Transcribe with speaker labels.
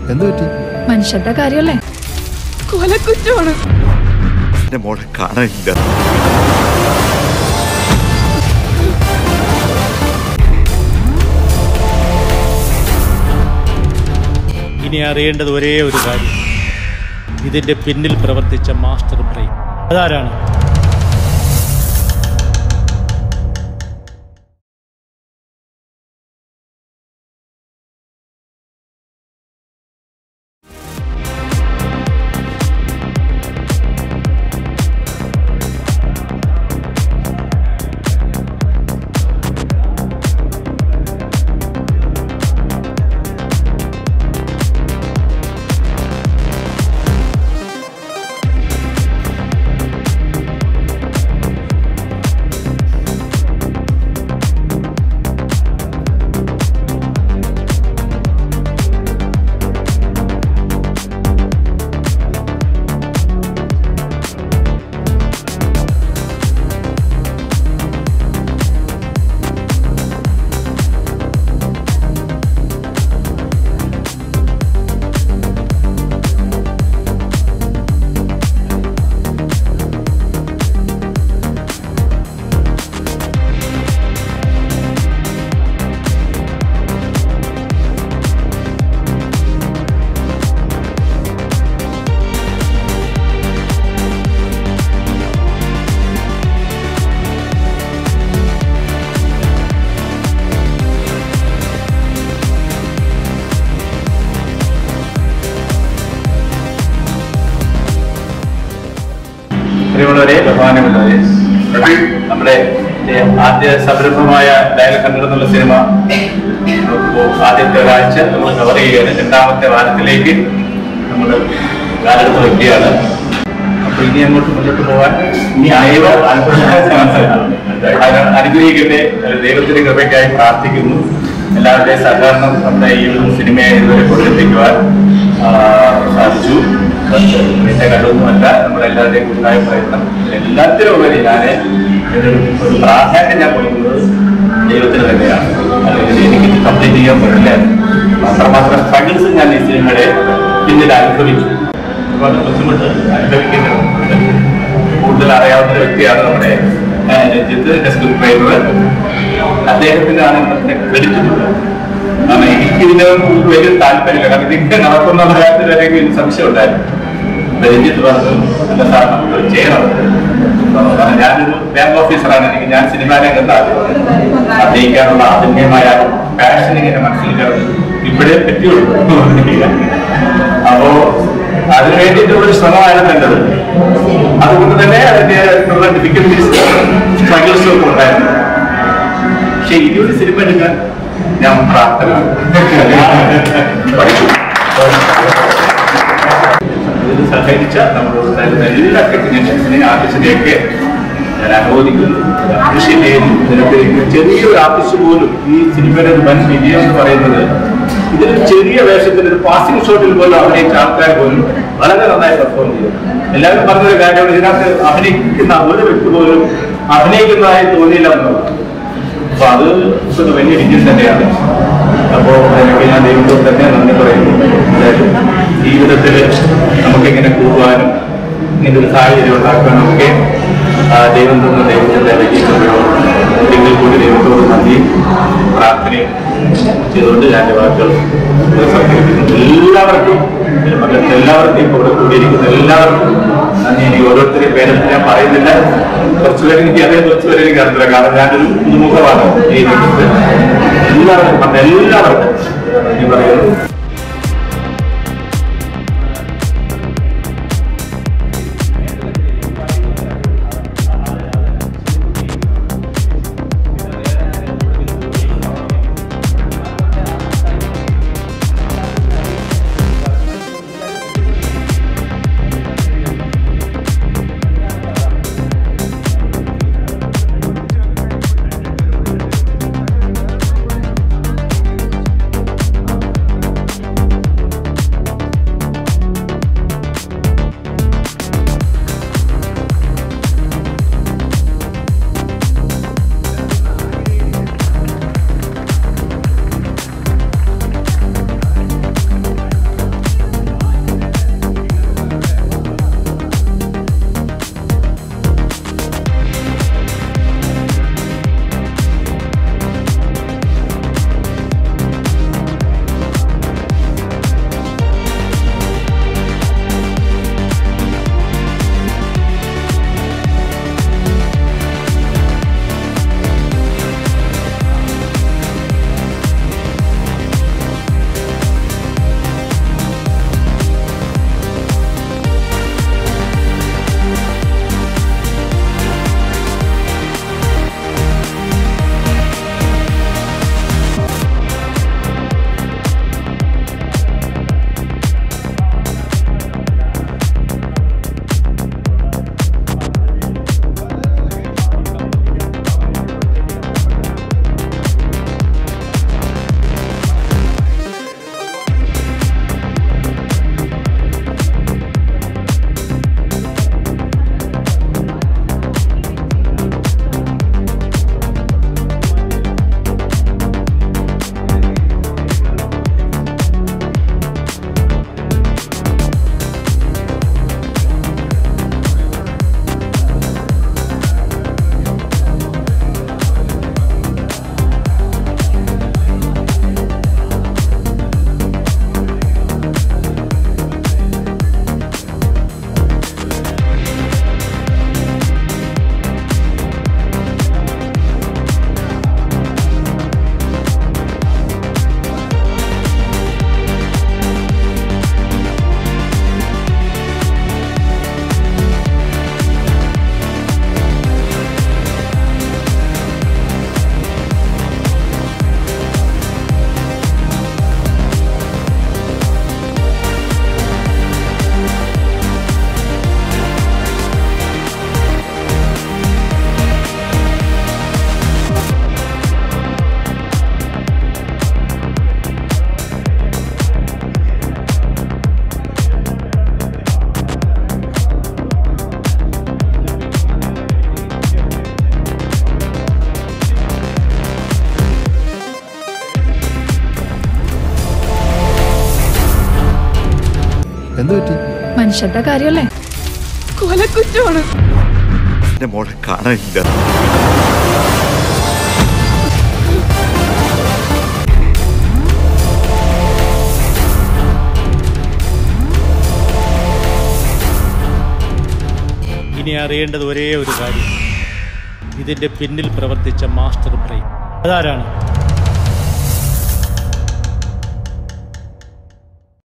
Speaker 1: എന്ത് പറ്റി
Speaker 2: മനുഷ്യരുടെ കാര്യമല്ലേ കൊലക്കുറ്റമാണ്
Speaker 3: എന്റെ മോളെ കാണാനില്ല
Speaker 4: ഇനി അറിയേണ്ടത് ഒരേ ഒരു കാര്യം ഇതിന്റെ പിന്നിൽ പ്രവർത്തിച്ച മാസ്റ്റർ ബ്രെയിൻ അതാരാണ്
Speaker 5: പ്രിയമുള്ളവരെ ബഹുമാനമുള്ളവരെ നമ്മുടെ ഏ, ആദ്യ സംരംഭമായ ഡയലോഗ് കണ്ണൂർ എന്നുള്ള സിനിമ ഇപ്പോ ആദ്യത്തെ ഒരാഴ്ച നമ്മൾ കവർ ചെയ്യുകയാണ് രണ്ടാമത്തെ വാരത്തിലേക്ക് നമ്മൾ കാലെടുത്ത് വയ്ക്കുകയാണ് അപ്പൊ ഇനി അങ്ങോട്ട് മുന്നോട്ട് പോകാൻ ഇനി അയവ അനുഗ്രഹിക്കട്ടെ ദൈവത്തിന്റെ കൃപയ്ക്കായി പ്രാർത്ഥിക്കുന്നു എല്ലാവരുടെയും സഹകരണം നമ്മുടെ ഈ ഒരു സിനിമയെ ഇതുവരെ കൊണ്ടെത്തിക്കുവാൻ ആ, സാധിച്ചു എന്റെ കഴിവൊന്നുമല്ല നമ്മളെല്ലാവരുടെയും കൂട്ടായ പ്രയത്നം എല്ലാത്തിനും ഉപരി ഞാൻ ഒരു ഒരു പ്രാധാന്യം ഞാൻ കൊടുക്കുന്നത് ദൈവത്തിന് തന്നെയാണ് അല്ലെങ്കിൽ എനിക്ക് കംപ്ലീറ്റ് ചെയ്യാൻ പറ്റില്ല അത്രമാത്രം സ്ട്രഗിൾസ് ഞാൻ ഈ സിനിമയുടെ പിന്നിൽ അനുഭവിച്ചു ഒരുപാട് ബുദ്ധിമുട്ട് അനുഭവിക്കുന്നുണ്ട് കൂടുതൽ അറിയാവുന്ന ഒരു വ്യക്തിയാണ് നമ്മുടെ ആ, രഞ്ജിത്ത് എന്റെ സ്ക്രിപ്റ്റ് റൈറ്റർ അദ്ദേഹത്തിനാണ് ഇന്നത്തെ ക്രെഡിറ്റ് ഉള്ളത് കാരണം എനിക്ക് ഇതിന്റെ വലിയ താല്പര്യമില്ല കാരണം ഇതിന്റെ നടക്കുന്ന കാര്യത്തിൽ അല്ലെങ്കിൽ എനിക്ക് സംശയം ഉണ്ടായിരുന്നു അപ്പൊ രഞ്ജിത്ത് പറഞ്ഞു അല്ല സാർ നമുക്ക് ചെയ്യണം കാരണം ഞാനൊരു ബാങ്ക് ഓഫീസറാണ് എനിക്ക് ഞാൻ സിനിമാ രംഗത്ത് അഭിനയിക്കാനുള്ള ആധുനികമായ പാഷൻ ഇങ്ങനെ മനസ്സിലാക്കുന്നത് ഇവിടെ പറ്റിയുള്ളൂ അപ്പോ അതിനു വേണ്ടിയിട്ടുള്ള ഒരു ശ്രമമായിരുന്നു എന്റേത് അതുകൊണ്ട് തന്നെ അതിന്റെ ഡിഫിക്കൽറ്റീസ് സ്ട്രഗിൾസും ഒക്കെ ഉണ്ടായിരുന്നു പക്ഷെ ഇനിയൊരു സിനിമ എടുക്കാൻ ഞാൻ പ്രാപ്തനാണ് ഇതിൽ സഹകരിച്ച നമ്മളോട് തരുന്ന എല്ലാ ടെക്നീഷ്യൻസിനെയും ആർട്ടിസ്റ്റിനെയൊക്കെ ഞാൻ അനുമോദിക്കുന്നു അപ്രീഷിയേറ്റ് ചെയ്യുന്നു ഇതിനൊക്കെ ചെറിയൊരു ആർട്ടിസ്റ്റ് പോലും ഈ സിനിമയുടെ ഒരു വൻ വിജയം എന്ന് പറയുന്നത് ഇതിൽ ചെറിയ വേഷത്തിൽ ഒരു പാസിംഗ് ഷോട്ടിൽ പോലും അഭിനയിച്ച ആൾക്കാർ പോലും വളരെ നന്നായി പെർഫോം ചെയ്തു എല്ലാവരും പറഞ്ഞൊരു കാര്യം ഇതിനകത്ത് അഭിനയിക്കുന്ന ഒരു വ്യക്തി പോലും അഭിനയിക്കുന്നതായി തോന്നിയില്ല എന്നുള്ളതാണ് അപ്പൊ അത് ഒരു വലിയ വിജയം തന്നെയാണ് അപ്പോ അതിനൊക്കെ ഞാൻ ദൈവത്തോട് തന്നെ നന്ദി പറയുന്നു അതായത് ജീവിതത്തിൽ നമുക്കിങ്ങനെ കൂടുവാനും ഇങ്ങനെ ഒരു സാഹചര്യം ഉണ്ടാക്കാനും ഒക്കെ ആ, ദൈവം തന്ന ദൈവത്തിന്റെ വലിയ കൃപയോട് ഒരിക്കൽ കൂടി ദൈവത്തോട് നന്ദി പ്രാർത്ഥനയും ചെയ്തുകൊണ്ട് ഞാൻ എൻ്റെ വാക്കുകൾ സംഘടിപ്പിക്കുന്നു എല്ലാവർക്കും ഇതിന് പങ്കെടുത്ത എല്ലാവർക്കും ഇപ്പോൾ ഇവിടെ കൂടിയിരിക്കുന്ന എല്ലാവർക്കും നന്ദി എനിക്ക് ഓരോരുത്തരെയും പേരെടുത്ത് ഞാൻ പറയുന്നില്ല കുറച്ച് പേര് എനിക്ക് അറിയാം കുറച്ച് പേര് എനിക്ക് അറിയില്ല കാരണം ഞാനൊരു പുതുമുഖമാണ് ഈ രംഗത്ത് എല്ലാവർക്കും പറഞ്ഞ എല്ലാവർക്കും നന്ദി പറയുന്നു
Speaker 1: എന്ത് പറ്റി
Speaker 2: മനുഷ്യരുടെ കാര്യമല്ലേ കൊലക്കുറ്റമാണ്
Speaker 3: എന്റെ മോളെ കാണാനില്ല
Speaker 4: ഇനി അറിയേണ്ടത് ഒരേ ഒരു കാര്യം ഇതിന്റെ പിന്നിൽ പ്രവർത്തിച്ച മാസ്റ്റർ ബ്രെയിൻ അതാരാണ്